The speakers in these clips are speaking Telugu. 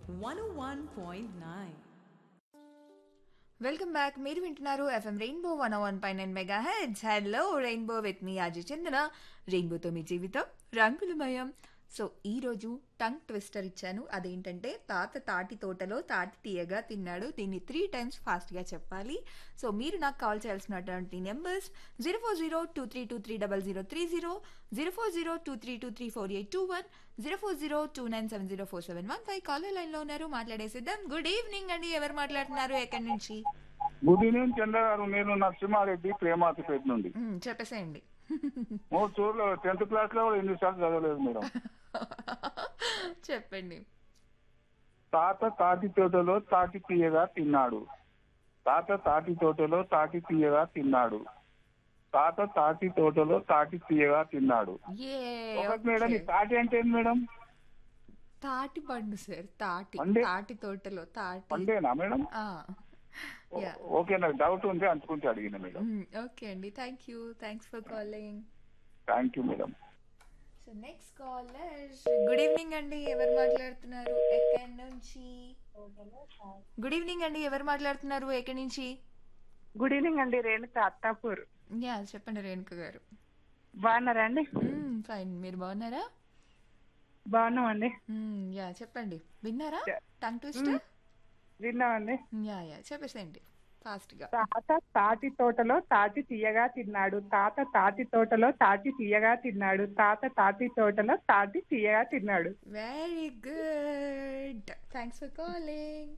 101.9. వెల్కమ్ బ్యాక్ మీరు వింటున్నారు ఎఫ్ఎం రెయిన్బో వన్ వన్ పై nine mega hits hello rainbow with మీ అజయ్ చందన రెయిన్బోతో మీ జీవితం రంగులమయం సో ఈరోజు టంగ్ ట్విస్టర్ ఇచ్చాను అదేంటంటే తాత తాటి తోటలో తాటి తీయగా తిన్నాడు దీన్ని త్రీ టైమ్స్ ఫాస్ట్గా చెప్పాలి సో మీరు నాకు కాల్ చేయాల్సినటువంటి numbers zero four zero two three two three double zero three zero zero four zero two three two three four eight two one zero four zero two nine seven zero four seven one five caller లైన్లో ఉన్నారు మాట్లాడేసిద్దాం గుడ్ ఈవినింగ్ అండి ఎవరు మాట్లాడుతున్నారు ఎక్కడి నుంచి గుడ్ ఈవినింగ్ చంద్ర గారు నేను నరసింహారెడ్డి ప్రేమాతిపేట నుండి మ్మ్, చెప్పేసేయండి మూడు చూడలో టెన్త్ క్లాస్ లో కూడా ఎన్నిసార్లు చదవలేదు మేడం చెప్పండి తాత తాటి తోటలో తాటి తీయగా తిన్నాడు తాత తాటి తోటలో తాటి తీయగా తిన్నాడు తాత తాటి తోటలో తాటి తీయగా తిన్నాడు ఏ ఒకటి మేడం ఈ తాటి అంటే ఏంటి మేడం తాటి పండు సార్ తాటి పండే? తాటి తోటలో తాటి పండేనా మేడం ఆ. యా ఓకే నాకు డౌట్ ఉంది అందుకుంటే అడిగిన మేడం మ్మ్, ఓకే అండి thank you thanks for calling thank you madam so next caller good evening అండి ఎవరు మాట్లాడుతున్నారు ఎక్కడి నుంచి గుడ్ ఈవినింగ్ అండి ఎవరు మాట్లాడుతున్నారు ఎక్కడి నుంచి గుడ్ ఈవినింగ్ అండి రేణుక అత్తాపూర్ యా చెప్పండి రేణుక గారు బాగున్నారా అండి ఫైన్ మీరు బాగున్నారా బాగున్నామండి మ్మ్, యా చెప్పండి విన్నారా Yeah. టంగ్ ట్విస్టర్ విన్నామండి యా యా చెప్పేసేయండి ఫాస్ట్గా తాత తాటి తోటలో తాటి తీయగా తిన్నాడు తాత తాటి తోటలో తాటి తీయగా తిన్నాడు తాత తాటి తోటలో తాటి తీయగా తిన్నాడు very good thanks for calling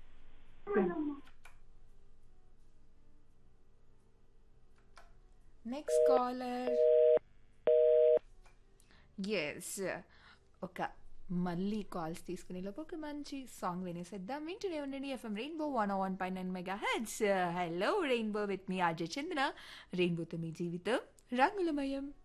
next caller yes ఒక మళ్ళీ కాల్స్ తీసుకునే లోపు ఒక మంచి సాంగ్ వినేసేద్దాం వింటూనే ఉండండి ఎఫ్ఎం రెయిన్బో వన్ వన్ పై nine mega hits hello rainbow with మీ అజయ్ చంద్ర రెయిన్బోతో మీ జీవితం రంగులమయం